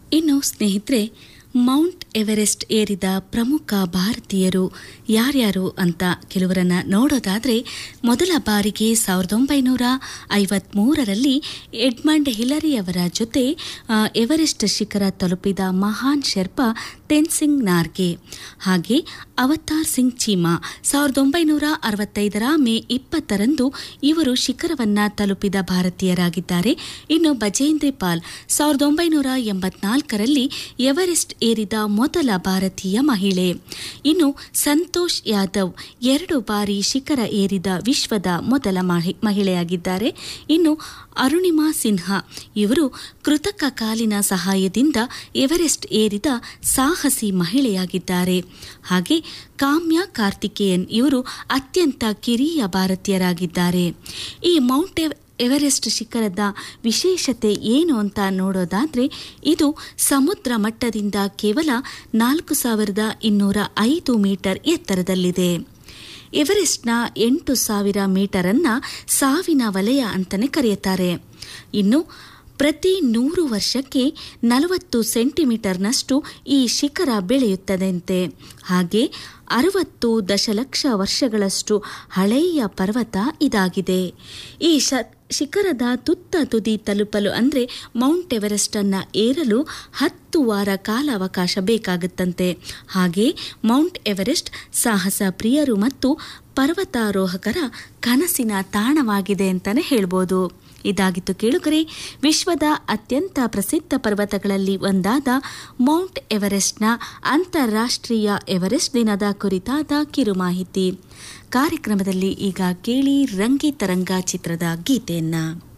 ಇನ್ನು ಸ್ನೇಹಿತರೆ Mount Everest ಏರಿದ ಪ್ರಮುಖ ಭಾರತೀಯರು ಯಾರ್ಯಾರು ಅಂತ ಕೆಲವರನ್ನ ನೋಡೋದಾದ್ರೆ ಮೊದಲ ಬಾರಿಗೆ ಸಾವಿರದ ಒಂಬೈನೂರ ಐವತ್ಮೂರರಲ್ಲಿ ಎಡ್ಮಂಡ್ ಹಿಲರಿಯವರ ಜೊತೆ ಆ, ಎವರೆಸ್ಟ್ ಶಿಖರ ತಲುಪಿದ ಮಹಾನ್ ಶೆರ್ಪಾ ತೆನ್ಸಿಂಗ್ ನಾರ್ಗೆ ಹಾಗೆ ಅವತಾರ್ ಸಿಂಗ್ ಚೀಮಾ ಸಾವಿರದ ಒಂಬೈನೂರ ಅರವತ್ತೈದರ ಮೇ ಇಪ್ಪತ್ತರಂದು ಇವರು ಶಿಖರವನ್ನ ತಲುಪಿದ ಭಾರತೀಯರಾಗಿದ್ದಾರೆ ಇನ್ನು ಬಜೇಂದ್ರಿ ಪಾಲ್ ಸಾವಿರದ ಒಂಬೈನೂರ ಎಂಬತ್ನಾಲ್ಕರಲ್ಲಿ ಎವರೆಸ್ಟ್ ಏರಿದ ಮೊದಲ ಭಾರತೀಯ ಮಹಿಳೆ ಇನ್ನು ಸಂತೋಷ್ ಯಾದವ್ ಎರಡು ಬಾರಿ ಶಿಖರ ಏರಿದ ವಿಶ್ವದ ಮೊದಲ ಮಹಿ- ಮಹಿಳೆಯಾಗಿದ್ದಾರೆ ಇನ್ನು ಅರುಣಿಮಾ ಸಿನ್ಹಾ ಇವರು ಕೃತಕ ಕಾಲಿನ ಸಹಾಯದಿಂದ ಎವರೆಸ್ಟ್ ಏರಿದ ಸಾಹಸಿ ಮಹಿಳೆಯಾಗಿದ್ದಾರೆ ಹಾಗೆ ಕಾಮ್ಯಾ ಕಾರ್ತಿಕೇಯನ್ ಇವರು ಅತ್ಯಂತ ಕಿರಿಯ ಭಾರತೀಯರಾಗಿದ್ದಾರೆ ಈ ಮೌಂಟ್ ಎವ್- ಎವರೆಸ್ಟ್ ಶಿಖರದ ವಿಶೇಷತೆ ಏನು ಅಂತ ನೋಡೋದಾದ್ರೆ ಇದು ಸಮುದ್ರ ಮಟ್ಟದಿಂದ ಕೇವಲ ನಾಲ್ಕು ಸಾವಿರದ ಇನ್ನೂರ ಐದು ಮೀಟರ್ ಎತ್ತರದಲ್ಲಿದೆ ಎವರೆಸ್ಟ್ನ ಎಂಟು ಸಾವಿರ ಮೀಟರನ್ನ ಸಾವಿನ ವಲಯ ಅಂತಲೇ ಕರೆಯುತ್ತಾರೆ ಇನ್ನು ಪ್ರತಿ ನೂರು ವರ್ಷಕ್ಕೆ ನಲವತ್ತು ಸೆಂಟಿಮೀಟರ್ನಷ್ಟು ಈ ಶಿಖರ ಬೆಳೆಯುತ್ತದಂತೆ ಹಾಗೆ ಅರವತ್ತು ದಶಲಕ್ಷ ವರ್ಷಗಳಷ್ಟು ಹಳೆಯ ಪರ್ವತ ಇದಾಗಿದೆ ಈ ಶ ಶಿಖರದ ತುತ್ತ ತುದಿ ತಲುಪಲು ಅಂದರೆ ಮೌಂಟ್ ಎವರೆಸ್ಟ್ ಅನ್ನ ಏರಲು ಹತ್ತು ವಾರ ಕಾಲಾವಕಾಶ ಬೇಕಾಗುತ್ತಂತೆ ಹಾಗೆ ಮೌಂಟ್ ಎವರೆಸ್ಟ್ ಸಾಹಸ ಪ್ರಿಯರು ಮತ್ತು ಪರ್ವತಾರೋಹಕರ ಕನಸಿನ ತಾಣವಾಗಿದೆ ಅಂತಲೇ ಹೇಳ್ಬೋದು ಇದಾಗಿತ್ತು ಕೇಳುಗರೆ ವಿಶ್ವದ ಅತ್ಯಂತ ಪ್ರಸಿದ್ಧ ಪರ್ವತಗಳಲ್ಲಿ ಒಂದಾದ ಮೌಂಟ್ ಎವರೆಸ್ಟ್ನ ಅಂತಾರಾಷ್ಟ್ರೀಯ ಎವರೆಸ್ಟ್ ದಿನದ ಕುರಿತಾದ ಕಿರು ಮಾಹಿತಿ ಕಾರ್ಯಕ್ರಮದಲ್ಲಿ ಈಗ ಕೇಳಿ ರಂಗಿತರಂಗ ಚಿತ್ರದ ಗೀತೆಯನ್ನ